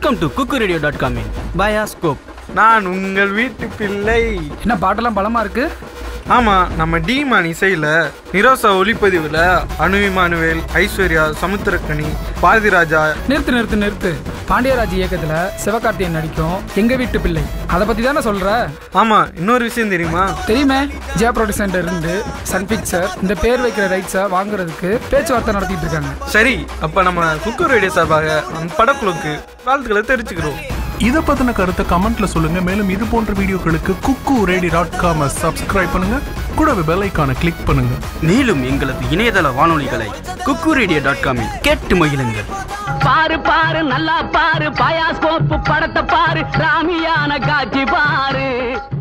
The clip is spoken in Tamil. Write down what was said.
welcome to Kukku radio dot காமின் பயாஸ்கோப் நான் உங்கள் வீட்டு பிள்ளை என்ன பாட்டெல்லாம் பலமா இருக்கு ஆமாம் நம்ம டிமான் இசையில் நிரோசா ஒளிப்பதிவில் அனுவிமானுவேல் ஐஸ்வர்யா சமுத்திரக்கனி பாரதிராஜா நிறுத்து நிறுத்து நிறுத்து பாண்டியராஜ் இயக்கத்துல சிவகார்த்தியன் நடிக்கும் எங்க வீட்டு பிள்ளை அதை பத்தி தானே சொல்ற ஆமாம் இன்னொரு விஷயம் தெரியுமா தெரியுமே ஜியா ப்ரொடக்ஷன்ல இருந்து சன் பிக்சர் இந்த பேர் வைக்கிற ரைட்ஸை வாங்குறதுக்கு பேச்சுவார்த்தை நடத்திட்டு இருக்காங்க சரி அப்போ நம்ம குக்கு ரேடியோ சார்பாக அந்த படக்குழுக்கு வாழ்த்துக்களை தெரிவிச்சுக்கிறோம் இதை பத்தின கருத்தை கமெண்ட்ல சொல்லுங்க மேலும் இது போன்ற வீடியோக்களுக்கு Kukku radio dot com subscribe பண்ணுங்க கூடவே பெல் ஐக்கானை கிளிக் பண்ணுங்க மேலும் எங்களது இணையதள வானொலிகளை குக்கு ரேடியோ டாட் காமில் கேட்டு மகிழுங்கள் பாரு பாரு நல்லா பாரு பயாஸ்கோப்பு படத்தை பாரு ராமியான காட்சி பாரு